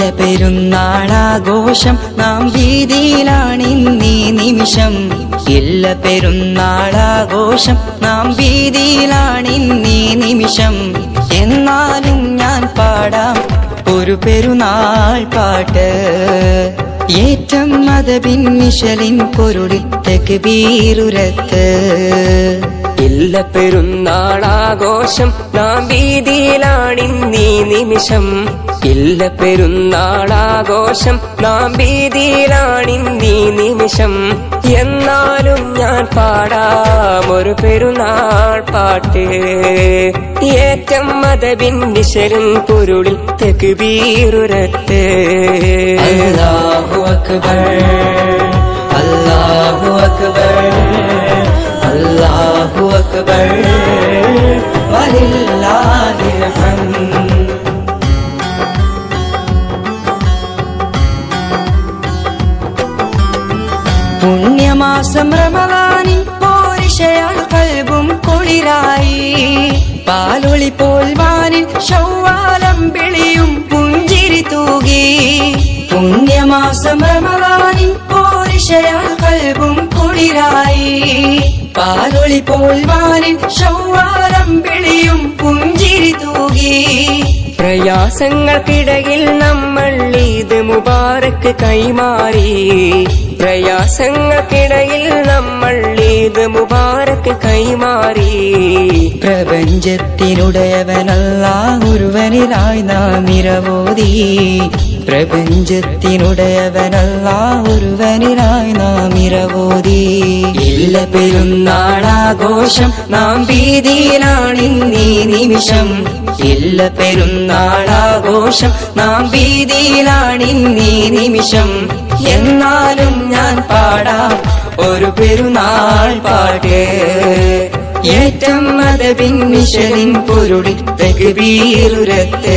പെരുന്നാളാഘോഷം നാം വീതിയിലാണിന്നീ നിമിഷം ഇല്ല പെരുന്നാളാഘോഷം നാം വീതിയിലാണിന്നീ നിമിഷം എന്നാലും ഞാൻ പാടാം ഒരു പെരുന്നാൾ പാട്ട് ഏറ്റം മതപിന്നിശലിൻ പൊരുളിൽ തെക്കുബീരുരത്ത് ഇല്ല പെരുന്നാളാഘോഷം നാം വീതിയിലാണിന്നീ നിമിഷം ഇല്ല പെരുന്നാളാഘോഷം നാം വീതിയിലാണിന്നീ നിമിഷം എന്നാലും ഞാൻ പാടാം ഒരു പെരുന്നാൾ പാട്ട് ഏറ്റം മതബിന്നിശലും പൊരുളിൽ തെക്കുബീറുരത്ത് അല്ലാഹു അക്ബർ അല്ലാഹു അക്ബർ അല്ലാഹു അക്ബർ വലില്ലാഹിൽ ഹംദ് പുണ്യമാസം റമദാനിൽ പോരിശയാൽ കൽബും കുളിരായി പാലൊളി പോൽ വാനിൽ ശൗവാലം വിളിയും പുഞ്ചിരി തൂകി പുണ്യമാസം റമദാനിൽ പോരിശയാൽ കൽബും കുളിരായി പാലൊളി പോൽ വാനിൽ ശൗവാലം വിളിയും പുഞ്ചിരി തൂകി പ്രയാസങ്ങൾക്കിടയിൽ നമ്മൾ ഈദ് മുബാറക്ക് കൈമാറി പ്രയാസങ്ങൾക്കിടയിൽ നമ്മൾ ഈദ് മുബാറക്ക് കൈമാറി പ്രപഞ്ചത്തിനുടയവനല്ല ഒരുവനിലായി നാം ഇരവോതി പ്രപഞ്ചത്തിനുടയവനല്ല ഒരുവനിലായി നാം ഇരവോതി ഇല്ല പെരുന്നാളാഘോഷം നാം ഭീതിയിലാണിന്നീ നിമിഷം ഇല്ല പെരുന്നാളാഘോഷം നാം ഭീതിയിലാണിന്നീ നിമിഷം എന്നാലും ഞാൻ പാടാം ഒരു പെരുന്നാൾ പാട്ട് ഏറ്റം മതപിന്നിശലിൻ പൊരുളി തെക്കുബീറുരത്ത്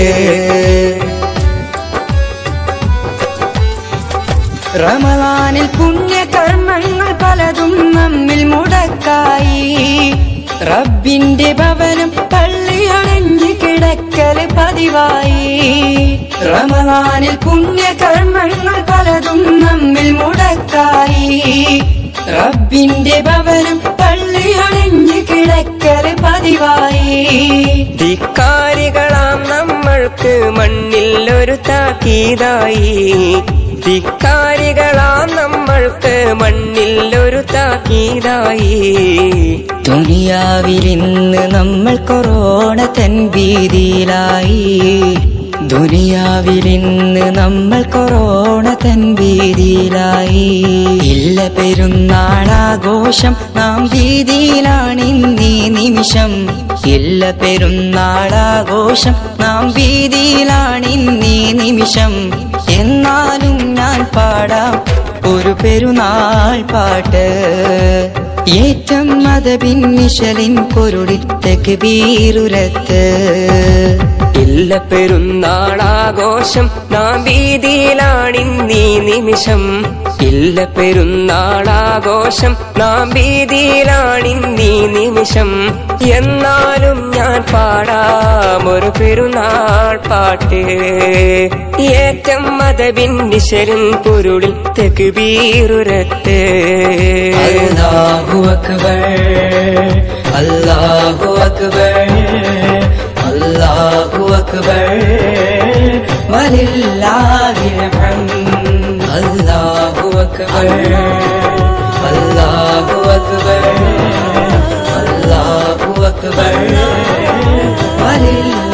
റമദാനിൽ പുണ്യകർമ്മങ്ങൾ പലതും നമ്മിൽ മുടക്കായി റബ്ബിന്റെ ഭവനം പള്ളി അണഞ്ഞ് കിടക്കല് പതിവായി റമദാനിൽ പുണ്യകർമ്മങ്ങൾ പലതും നമ്മിൽ മുടക്കായി റബ്ബിന്റെ ഭവനം പള്ളി അണഞ്ഞ് കിടക്കല് പതിവായി ധിക്കാരികളാം നമ്മൾക്ക് മണ്ണിൽ ഒരു താക്കീതായി ധിക്കാരികളാം നമ്മൾക്ക് മണ്ണിൽ ഒരു താക്കീതായി ദുനിയാവിലിന്ന് നമ്മൾ കൊറോണ തൻ ഭീതിയിലായി ദുനിയാവിലിന്ന് നമ്മൾ കൊറോണ തൻ ഭീതിയിലായി ഇല്ല പെരുന്നാളാഘോഷം നാം ഭീതിയിലാണിന്നീ നിമിഷം ഇല്ല പെരുന്നാളാഘോഷം നാം ഭീതിയിലാണിന്നീ നിമിഷം എന്നാലും ഞാൻ പാടാം ഒരു പെരുന്നാൾ പാട്ട് ഏറ്റം മതപിന്നിശലിൻ പൊരുളിൽ തെക്കുബീറുരത്ത് ഇല്ല പെരുന്നാളാഘോഷം നാം വീതിയിലാണിന്നീ നിമിഷം ഇല്ല പെരുന്നാളാഘോഷം നാം വീതിയിലാണിന്നീ നിമിഷം എന്നാലും ഞാൻ പാടാം ഒരു പെരുന്നാൾ പാട്ട് ഏറ്റം മതബിന്നിശലും പൊരുളിൽ തെക്കുബീറുരത്ത് അല്ലാഹു അക്ബർ അല്ലാഹു അക്ബർ അല്ലാഹു അക്ബർ വലില്ലാഹിൽ ഹംദ് അല്ലാഹു അക്ബർ അല്ലാഹു അക്ബർ അല്ലാഹു അക്ബർ വലില്ലാഹിൽ